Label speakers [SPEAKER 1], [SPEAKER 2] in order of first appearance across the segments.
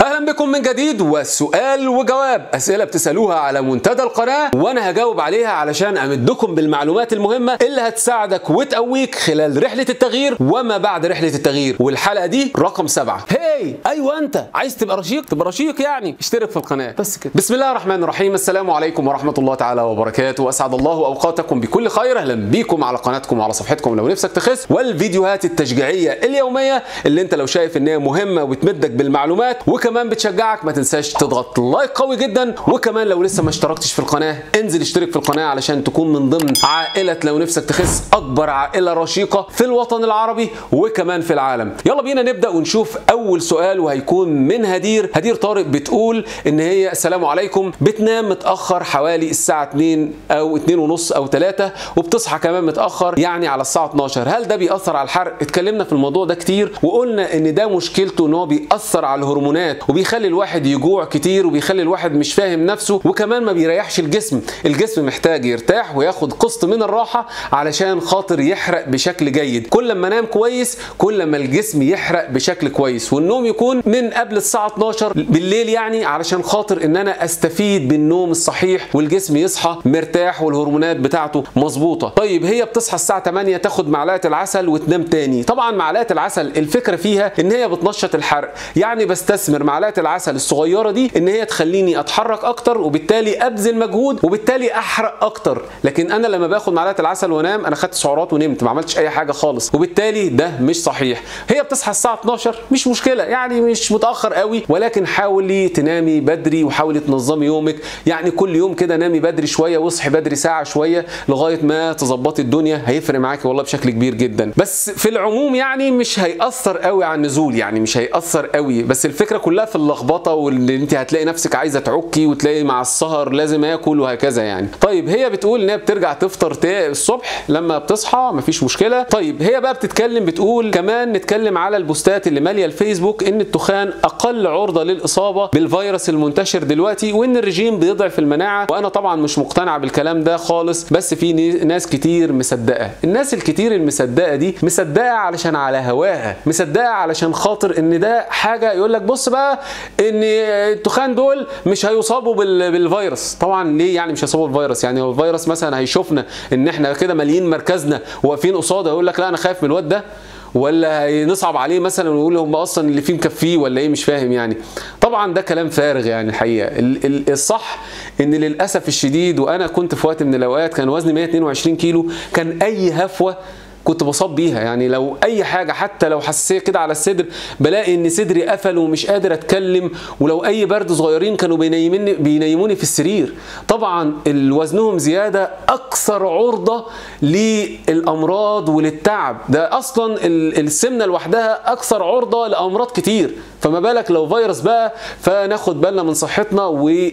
[SPEAKER 1] اهلا بكم من جديد والسؤال وجواب اسئله بتسالوها على منتدى القناه وانا هجاوب عليها علشان امدكم بالمعلومات المهمه اللي هتساعدك وتقويك خلال رحله التغيير وما بعد رحله التغيير والحلقه دي رقم سبعة هاي ايوه انت عايز تبقى رشيق تبقى رشيق يعني اشترك في القناه بس كده بسم الله الرحمن الرحيم السلام عليكم ورحمه الله تعالى وبركاته واسعد الله اوقاتكم بكل خير اهلا بيكم على قناتكم وعلى صفحتكم لو نفسك تخس والفيديوهات التشجيعيه اليوميه اللي انت لو شايف ان هي مهمه وبتمدك بالمعلومات وكمان بتشجعك ما تنساش تضغط لايك قوي جدا وكمان لو لسه ما اشتركتش في القناه انزل اشترك في القناه علشان تكون من ضمن عائله لو نفسك تخس اكبر عائله رشيقه في الوطن العربي وكمان في العالم يلا بينا نبدا ونشوف اول سؤال وهيكون من هدير هدير طارق بتقول ان هي السلام عليكم بتنام متاخر حوالي الساعه 2 او 2 ونص او 3 وبتصحى كمان متاخر يعني على الساعه 12 هل ده بيأثر على الحرق اتكلمنا في الموضوع ده كتير وقلنا ان ده مشكلته ان هو بيأثر على الهرمونات وبيخلي الواحد يجوع كتير وبيخلي الواحد مش فاهم نفسه وكمان ما بيريحش الجسم الجسم محتاج يرتاح وياخد قسط من الراحه علشان خاطر يحرق بشكل جيد كل ما انام كويس كل ما الجسم يحرق بشكل كويس والنوم يكون من قبل الساعه 12 بالليل يعني علشان خاطر ان انا استفيد بالنوم الصحيح والجسم يصحى مرتاح والهرمونات بتاعته مظبوطه طيب هي بتصحى الساعه 8 تاخد معلقه العسل وتنام تاني طبعا معلقه العسل الفكره فيها ان هي بتنشط الحرق يعني بستثمر معلقه العسل الصغيره دي ان هي تخليني اتحرك اكتر وبالتالي ابذل مجهود وبالتالي احرق اكتر لكن انا لما باخد معلقه العسل وانام انا خدت سعرات ونمت ما عملتش اي حاجه خالص وبالتالي ده مش صحيح هي بتصحى الساعه 12 مش مشكله يعني مش متاخر قوي ولكن حاولي تنامي بدري وحاولي تنظمي يومك يعني كل يوم كده نامي بدري شويه واصحي بدري ساعه شويه لغايه ما تظبطي الدنيا هيفرق معاكي والله بشكل كبير جدا بس في العموم يعني مش هيأثر قوي على النزول يعني مش هيأثر قوي بس الفكره كلها في اللخبطه واللي انت هتلاقي نفسك عايزه تعكي وتلاقي مع السهر لازم اكل وهكذا يعني طيب هي بتقول ان هي بترجع تفطر الصبح لما بتصحى مفيش مشكله طيب هي بقى بتتكلم بتقول كمان نتكلم على البوستات اللي ماليه الفيسبوك ان التخان اقل عرضه للاصابه بالفيروس المنتشر دلوقتي وان الرجيم بيضعف المناعه وانا طبعا مش مقتنعه بالكلام ده خالص بس في ناس كتير مصدقه الناس الكتير المصدقه دي مصدقه علشان على هواها مصدقه علشان خاطر ان ده حاجه يقول لك بص بقى ان التخان دول مش هيصابوا بالفيروس طبعا ليه يعني مش هيصابوا بالفيروس يعني هو الفيروس مثلا هيشوفنا ان احنا كده ماليين مركزنا واقفين قصاده يقول لك لا انا خايف من الواد ده ولا هنصعب عليه مثلا ونقول هم اصلا اللي فيه مكفيه ولا ايه مش فاهم يعني طبعا ده كلام فارغ يعني الحقيقه الصح ان للاسف الشديد وانا كنت في وقت من الاوقات كان وزني 122 كيلو كان اي هفوه كنت بصاب بيها يعني لو اي حاجه حتى لو حساسيه كده على الصدر بلاقي ان صدري قفل ومش قادر اتكلم ولو اي برد صغيرين كانوا بينيموني بينيموني في السرير طبعا وزنهم زياده اكثر عرضه للامراض وللتعب ده اصلا السمنه لوحدها اكثر عرضه لامراض كتير فما بالك لو فيروس بقى فناخد بالنا من صحتنا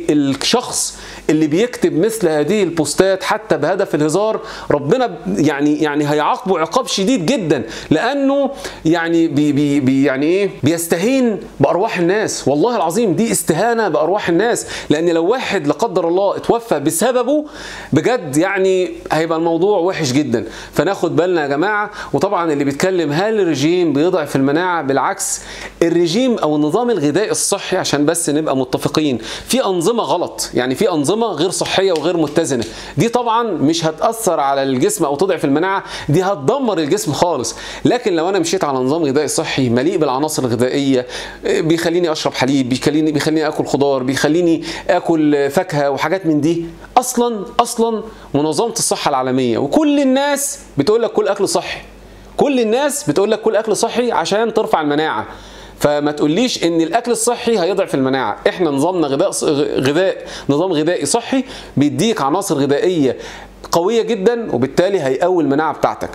[SPEAKER 1] والشخص اللي بيكتب مثل هذه البوستات حتى بهدف الهزار ربنا يعني يعني هيعاقبه عقاب شديد جدا لانه يعني بي بي بي يعني ايه بيستهين بارواح الناس والله العظيم دي استهانه بارواح الناس لان لو واحد لا قدر الله اتوفى بسببه بجد يعني هيبقى الموضوع وحش جدا فناخد بالنا يا جماعه وطبعا اللي بيتكلم هل الرجيم بيضعف المناعه بالعكس الرجيم او النظام الغذائي الصحي عشان بس نبقى متفقين في انظمه غلط يعني في انظمه غير صحيه وغير متزنه دي طبعا مش هتاثر على الجسم او تضعف المناعه دي هتدمر الجسم خالص لكن لو انا مشيت على نظام غذائي صحي مليء بالعناصر الغذائيه بيخليني اشرب حليب بيخليني بيخليني اكل خضار بيخليني اكل فاكهه وحاجات من دي اصلا اصلا منظمه الصحه العالميه وكل الناس بتقول لك كل اكل صحي كل الناس بتقول لك كل اكل صحي عشان ترفع المناعه فما تقوليش ان الاكل الصحي هيضعف المناعه احنا نظامنا غذاء غذاء نظام غذائي صحي بيديك عناصر غذائيه قويه جدا وبالتالي هيقوي المناعه بتاعتك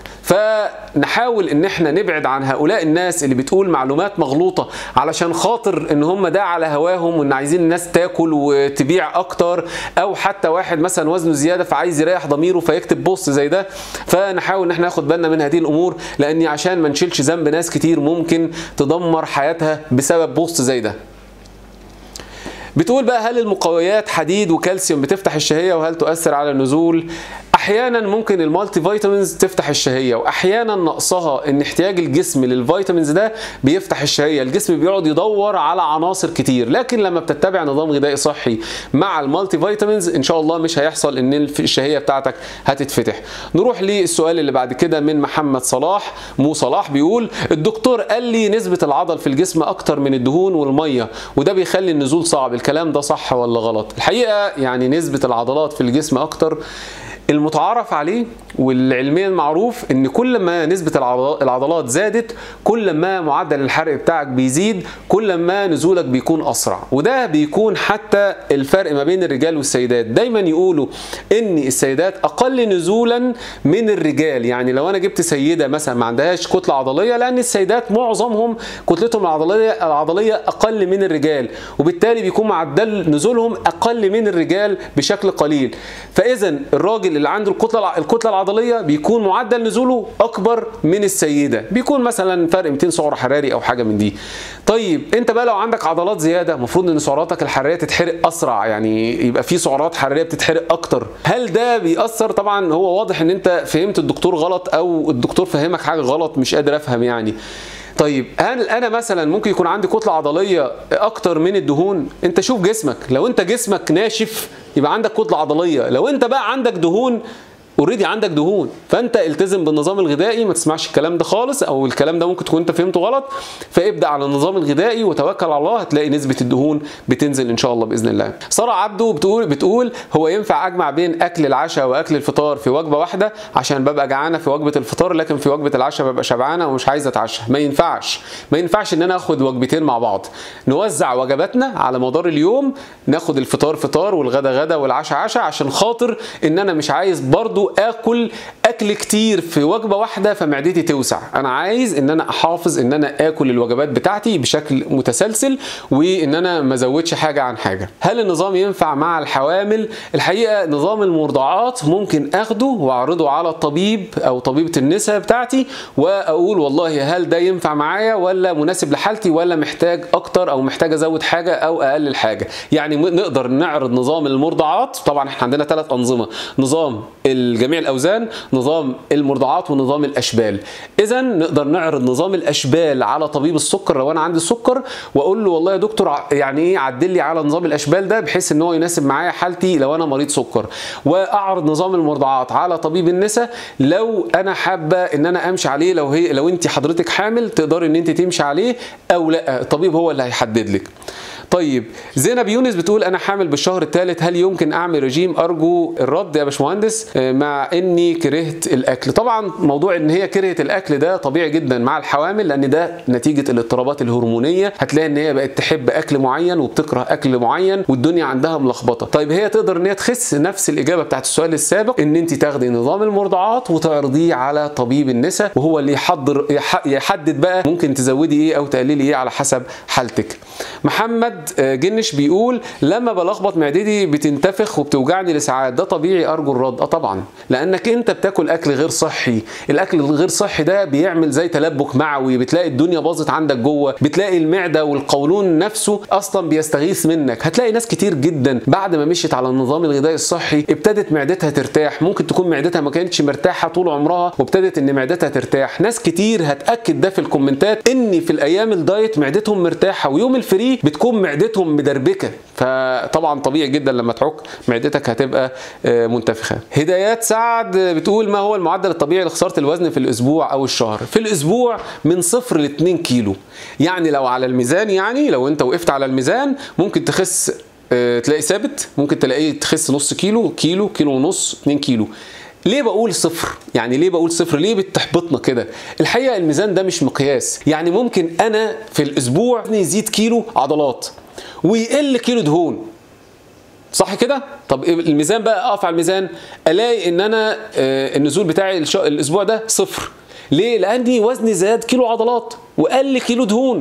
[SPEAKER 1] فنحاول ان احنا نبعد عن هؤلاء الناس اللي بتقول معلومات مغلوطه علشان خاطر ان هم ده على هواهم وان عايزين الناس تاكل وتبيع اكتر او حتى واحد مثلا وزنه زياده فعايز يريح ضميره فيكتب بوست زي ده فنحاول ان احنا ناخد بالنا من هذه الامور لان عشان ما نشيلش ذنب ناس كتير ممكن تدمر حياتها بسبب بوست زي ده بتقول بقى هل المقويات حديد وكالسيوم بتفتح الشهيه وهل تؤثر على النزول احيانا ممكن المالتي فيتامينز تفتح الشهيه واحيانا نقصها ان احتياج الجسم للفيتامينز ده بيفتح الشهيه الجسم بيقعد يدور على عناصر كتير لكن لما بتتبع نظام غذائي صحي مع المالتي فيتامينز ان شاء الله مش هيحصل ان الشهيه بتاعتك هتتفتح نروح للسؤال اللي بعد كده من محمد صلاح مو صلاح بيقول الدكتور قال لي نسبه العضل في الجسم اكتر من الدهون والميه وده بيخلي النزول صعب الكلام ده صح ولا غلط الحقيقه يعني نسبه العضلات في الجسم اكتر المتعارف عليه والعلميا معروف ان كل ما نسبة العضلات زادت كل ما معدل الحرق بتاعك بيزيد كل ما نزولك بيكون اسرع وده بيكون حتى الفرق ما بين الرجال والسيدات دايما يقولوا ان السيدات اقل نزولا من الرجال يعني لو انا جبت سيدة مثلا ما عندهاش كتلة عضلية لان السيدات معظمهم كتلتهم العضلية العضلية اقل من الرجال وبالتالي بيكون معدل نزولهم اقل من الرجال بشكل قليل فاذا الراجل اللي عنده الكتلة الكتلة العضليه بيكون معدل نزوله اكبر من السيده بيكون مثلا فرق 200 سعر حراري او حاجه من دي طيب انت بقى لو عندك عضلات زياده المفروض ان سعراتك الحراريه تتحرق اسرع يعني يبقى في سعرات حراريه بتتحرق اكتر هل ده بيأثر طبعا هو واضح ان انت فهمت الدكتور غلط او الدكتور فهمك حاجه غلط مش قادر افهم يعني طيب هل انا مثلا ممكن يكون عندي كتله عضليه اكتر من الدهون انت شوف جسمك لو انت جسمك ناشف يبقى عندك كتله عضليه لو انت بقى عندك دهون اوريدي عندك دهون فانت التزم بالنظام الغذائي ما تسمعش الكلام ده خالص او الكلام ده ممكن تكون انت فهمته غلط فابدا على النظام الغذائي وتوكل على الله هتلاقي نسبه الدهون بتنزل ان شاء الله باذن الله ساره عبده بتقول بتقول هو ينفع اجمع بين اكل العشاء واكل الفطار في وجبه واحده عشان ببقى جعانه في وجبه الفطار لكن في وجبه العشاء ببقى شبعانه ومش عايزه اتعشى ما ينفعش ما ينفعش ان انا اخد وجبتين مع بعض نوزع وجباتنا على مدار اليوم ناخد الفطار فطار والغدا غدا والعشاء عشاء عشان خاطر ان انا مش عايز برضو اكل اكل كتير في وجبه واحده فمعدتي توسع انا عايز ان انا احافظ ان انا اكل الوجبات بتاعتي بشكل متسلسل وان انا ما ازودش حاجه عن حاجه هل النظام ينفع مع الحوامل الحقيقه نظام المرضعات ممكن اخده واعرضه على الطبيب او طبيبه النساء بتاعتي واقول والله هل ده ينفع معايا ولا مناسب لحالتي ولا محتاج اكتر او محتاج ازود حاجه او اقلل حاجه يعني نقدر نعرض نظام المرضعات طبعا احنا عندنا ثلاث انظمه نظام الجميع الاوزان نظام المرضعات ونظام الاشبال اذا نقدر نعرض نظام الاشبال على طبيب السكر لو انا عندي سكر واقول له والله يا دكتور يعني ايه عدل لي على نظام الاشبال ده بحيث ان هو يناسب معايا حالتي لو انا مريض سكر واعرض نظام المرضعات على طبيب النساء لو انا حابه ان انا امشي عليه لو هي لو انت حضرتك حامل تقدري ان انت تمشي عليه او لا الطبيب هو اللي هيحدد لك طيب زينب يونس بتقول انا حامل بالشهر الثالث هل يمكن اعمل رجيم ارجو الرد يا باشمهندس مع اني كرهت الاكل طبعا موضوع ان هي كرهت الاكل ده طبيعي جدا مع الحوامل لان ده نتيجه الاضطرابات الهرمونيه هتلاقي ان هي بقت تحب اكل معين وبتكره اكل معين والدنيا عندها ملخبطه طيب هي تقدر ان هي تخس نفس الاجابه بتاعت السؤال السابق ان انت تاخدي نظام المرضعات وتعرضيه على طبيب النساء وهو اللي يحضر يحدد بقى ممكن تزودي ايه او تقللي ايه على حسب حالتك محمد جنش بيقول لما بلخبط معدتي بتنتفخ وبتوجعني لساعات ده طبيعي ارجو الرد اه طبعا لانك انت بتاكل اكل غير صحي الاكل الغير صحي ده بيعمل زي تلبك معوي بتلاقي الدنيا باظت عندك جوه بتلاقي المعده والقولون نفسه اصلا بيستغيث منك هتلاقي ناس كتير جدا بعد ما مشيت على النظام الغذائي الصحي ابتدت معدتها ترتاح ممكن تكون معدتها ما كانتش مرتاحه طول عمرها وابتدت ان معدتها ترتاح ناس كتير هتاكد ده في الكومنتات ان في الايام الدايت معدتهم مرتاحه ويوم الفري بتكون معدتهم مدربكه فطبعا طبيعي جدا لما تعك معدتك هتبقى منتفخه هدايات سعد بتقول ما هو المعدل الطبيعي لخساره الوزن في الاسبوع او الشهر في الاسبوع من صفر ل 2 كيلو يعني لو على الميزان يعني لو انت وقفت على الميزان ممكن تخس تلاقي ثابت ممكن تلاقيه تخس نص كيلو كيلو كيلو ونص 2 كيلو ليه بقول صفر؟ يعني ليه بقول صفر؟ ليه بتحبطنا كده؟ الحقيقه الميزان ده مش مقياس، يعني ممكن انا في الاسبوع يزيد كيلو عضلات ويقل كيلو دهون. صح كده؟ طب الميزان بقى اقف على الميزان الاقي ان انا النزول بتاعي الاسبوع ده صفر. ليه؟ لاني وزني زاد كيلو عضلات وقل كيلو دهون.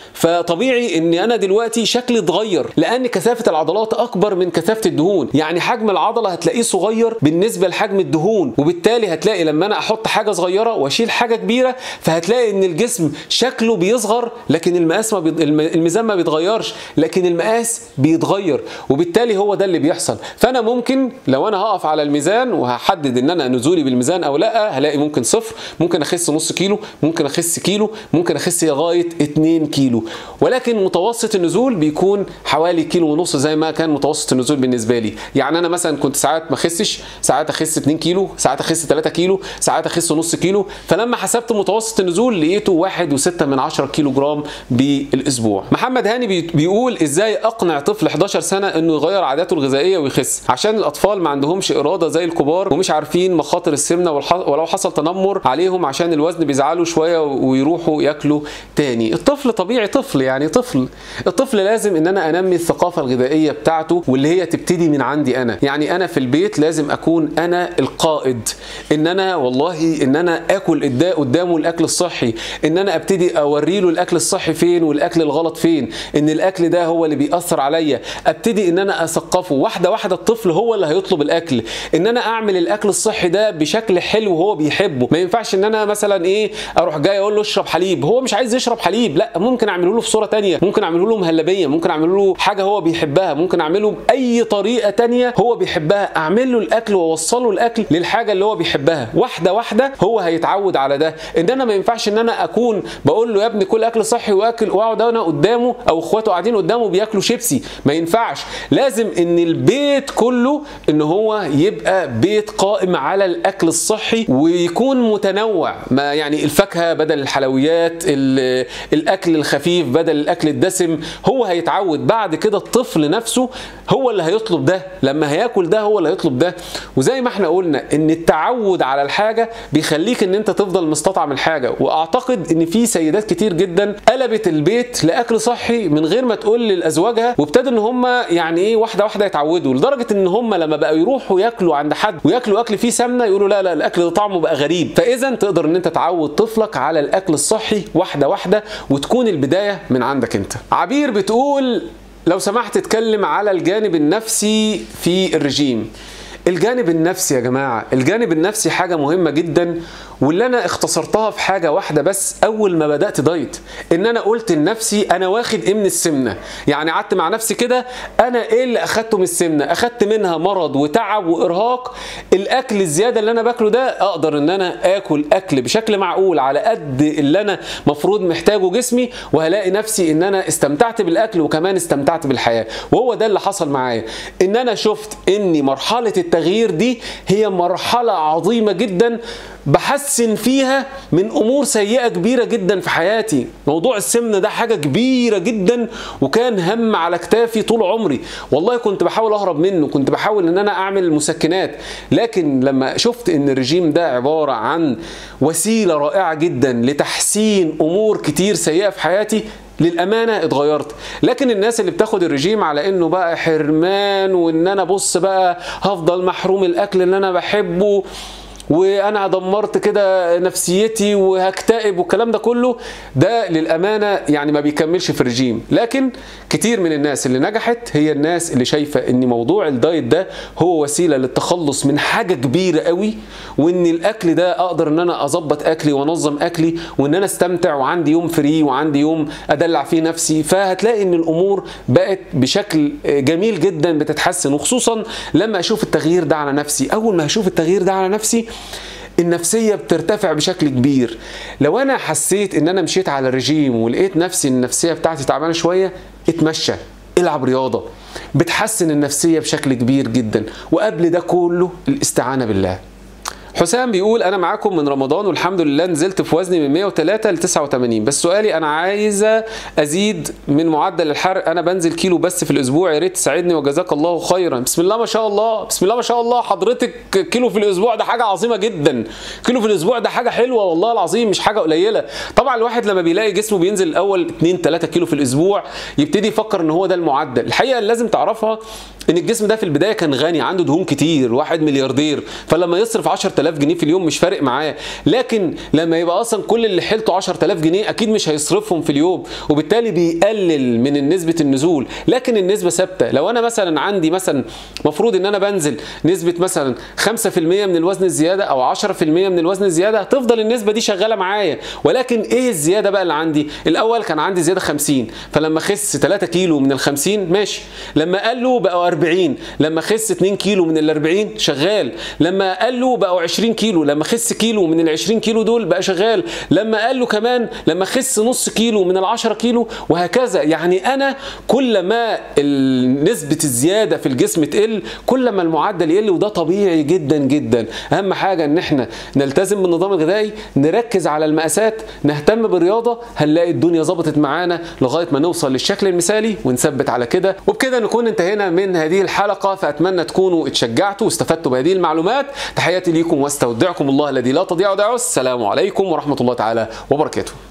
[SPEAKER 1] فطبيعي ان انا دلوقتي شكلي اتغير لان كثافه العضلات اكبر من كثافه الدهون يعني حجم العضله هتلاقيه صغير بالنسبه لحجم الدهون وبالتالي هتلاقي لما انا احط حاجه صغيره واشيل حاجه كبيره فهتلاقي ان الجسم شكله بيصغر لكن المقاس ما بيض... الميزان ما بيتغيرش لكن المقاس بيتغير وبالتالي هو ده اللي بيحصل فانا ممكن لو انا هقف على الميزان وهحدد ان انا نزولي بالميزان او لا هلاقي ممكن صفر ممكن اخس نص كيلو ممكن اخس كيلو ممكن اخس لغايه 2 كيلو ولكن متوسط النزول بيكون حوالي كيلو ونص زي ما كان متوسط النزول بالنسبه لي يعني انا مثلا كنت ساعات ما اخسش ساعات اخس 2 كيلو ساعات اخس 3 كيلو ساعات اخس نص كيلو فلما حسبت متوسط النزول لقيته 1.6 من 10 كيلو جرام بالاسبوع محمد هاني بيقول ازاي اقنع طفل 11 سنه انه يغير عاداته الغذائيه ويخس عشان الاطفال ما عندهمش اراده زي الكبار ومش عارفين مخاطر السمنه ولو حصل تنمر عليهم عشان الوزن بيزعلوا شويه ويروحوا ياكلوا تاني الطفل طبيعي طفل يعني طفل الطفل لازم ان انا انمي الثقافه الغذائيه بتاعته واللي هي تبتدي من عندي انا يعني انا في البيت لازم اكون انا القائد ان انا والله ان انا اكل قدامه الاكل الصحي ان انا ابتدي اوري له الاكل الصحي فين والاكل الغلط فين ان الاكل ده هو اللي بيأثر عليا ابتدي ان انا اثقفه واحده واحده الطفل هو اللي هيطلب الاكل ان انا اعمل الاكل الصحي ده بشكل حلو هو بيحبه ما ينفعش ان انا مثلا ايه اروح جاي اقول له اشرب حليب هو مش عايز يشرب حليب لا ممكن اعمله له في صوره تانية ممكن اعمله له مهلبيه ممكن اعمله له حاجه هو بيحبها ممكن اعمله باي طريقه تانية هو بيحبها اعمل له الاكل واوصله الاكل للحاجه اللي هو بيحبها واحده واحده هو هيتعود على ده ان انا ما ينفعش ان انا اكون بقول له يا ابني كل اكل صحي واكل واقعد انا قدامه او اخواته قاعدين قدامه بياكلوا شيبسي ما ينفعش لازم ان البيت كله ان هو يبقى بيت قائم على الاكل الصحي ويكون متنوع ما يعني الفاكهه بدل الحلويات الاكل الخفيف بدل الاكل الدسم هو هيتعود بعد كده الطفل نفسه هو اللي هيطلب ده لما هياكل ده هو اللي هيطلب ده وزي ما احنا قلنا ان التعود على الحاجه بيخليك ان انت تفضل مستطعم الحاجه واعتقد ان في سيدات كتير جدا قلبت البيت لاكل صحي من غير ما تقول لازواجها وابتدوا ان هم يعني ايه واحده واحده يتعودوا لدرجه ان هم لما بقوا يروحوا ياكلوا عند حد وياكلوا اكل فيه سمنه يقولوا لا لا الاكل ده طعمه بقى غريب فاذا تقدر ان انت تعود طفلك على الاكل الصحي واحده واحده وتكون البدايه من عندك انت عبير بتقول لو سمحت اتكلم على الجانب النفسي في الرجيم الجانب النفسي يا جماعه الجانب النفسي حاجه مهمه جدا واللي انا اختصرتها في حاجه واحده بس اول ما بدات دايت ان انا قلت لنفسي انا واخد ايه من السمنه يعني قعدت مع نفسي كده انا ايه اللي اخدته من السمنه اخدت منها مرض وتعب وارهاق الاكل الزياده اللي انا باكله ده اقدر ان انا اكل اكل بشكل معقول على قد اللي انا مفروض محتاجه جسمي وهلاقي نفسي ان انا استمتعت بالاكل وكمان استمتعت بالحياه وهو ده اللي حصل معايا ان انا شفت ان مرحله التغيير دي هي مرحله عظيمه جدا بحسن فيها من امور سيئه كبيره جدا في حياتي موضوع السمنه ده حاجه كبيره جدا وكان هم على كتافي طول عمري والله كنت بحاول اهرب منه كنت بحاول ان انا اعمل مسكنات لكن لما شفت ان الرجيم ده عباره عن وسيله رائعه جدا لتحسين امور كتير سيئه في حياتي للامانه اتغيرت لكن الناس اللي بتاخد الرجيم على انه بقى حرمان وان انا بص بقى هفضل محروم الاكل اللي انا بحبه وانا دمرت كده نفسيتي وهكتئب والكلام ده كله ده للامانه يعني ما بيكملش في الرجيم لكن كتير من الناس اللي نجحت هي الناس اللي شايفه ان موضوع الدايت ده هو وسيله للتخلص من حاجه كبيره قوي وان الاكل ده اقدر ان انا اظبط اكلي وانظم اكلي وان انا استمتع وعندي يوم فري وعندي يوم ادلع فيه نفسي فهتلاقي ان الامور بقت بشكل جميل جدا بتتحسن وخصوصا لما اشوف التغيير ده على نفسي اول ما اشوف التغيير ده على نفسي النفسيه بترتفع بشكل كبير لو انا حسيت ان انا مشيت على رجيم ولقيت نفسي النفسيه بتاعتي تعبانه شويه اتمشى العب رياضه بتحسن النفسيه بشكل كبير جدا وقبل ده كله الاستعانه بالله حسام بيقول انا معاكم من رمضان والحمد لله نزلت في وزني من 103 ل 89 بس سؤالي انا عايزه ازيد من معدل الحرق انا بنزل كيلو بس في الاسبوع يا ريت تساعدني وجزاك الله خيرا بسم الله ما شاء الله بسم الله ما شاء الله حضرتك كيلو في الاسبوع ده حاجه عظيمه جدا كيلو في الاسبوع ده حاجه حلوه والله العظيم مش حاجه قليله طبعا الواحد لما بيلاقي جسمه بينزل الاول 2 3 كيلو في الاسبوع يبتدي يفكر ان هو ده المعدل الحقيقه اللي لازم تعرفها ان الجسم ده في البدايه كان غني عنده دهون كتير واحد ملياردير فلما يصرف 10000 10000 جنيه في اليوم مش فارق معاه لكن لما يبقى اصلا كل اللي حيلته 10000 جنيه اكيد مش هيصرفهم في اليوم وبالتالي بيقلل من نسبه النزول لكن النسبه ثابته لو انا مثلا عندي مثلا مفروض ان انا بنزل نسبه مثلا 5% من الوزن الزياده او 10% من الوزن الزياده هتفضل النسبه دي شغاله معايا ولكن ايه الزياده بقى اللي عندي الاول كان عندي زياده 50 فلما خس 3 كيلو من ال 50 ماشي لما قالوا بقوا 40 لما خس 2 كيلو من ال 40 شغال لما قالوا بقوا 20 كيلو لما خس كيلو من ال 20 كيلو دول بقى شغال لما قالوا كمان لما خس نص كيلو من ال 10 كيلو وهكذا يعني انا كل ما نسبه الزياده في الجسم تقل كل ما المعدل يقل وده طبيعي جدا جدا اهم حاجه ان احنا نلتزم بالنظام الغذائي نركز على المقاسات نهتم بالرياضه هنلاقي الدنيا ظبطت معانا لغايه ما نوصل للشكل المثالي ونثبت على كده وبكده نكون انتهينا من هذه الحلقه فاتمنى تكونوا اتشجعتوا واستفدتوا بهذه المعلومات تحياتي ليكم واستودعكم الله الذي لا تضيع ودائعه السلام عليكم ورحمه الله تعالى وبركاته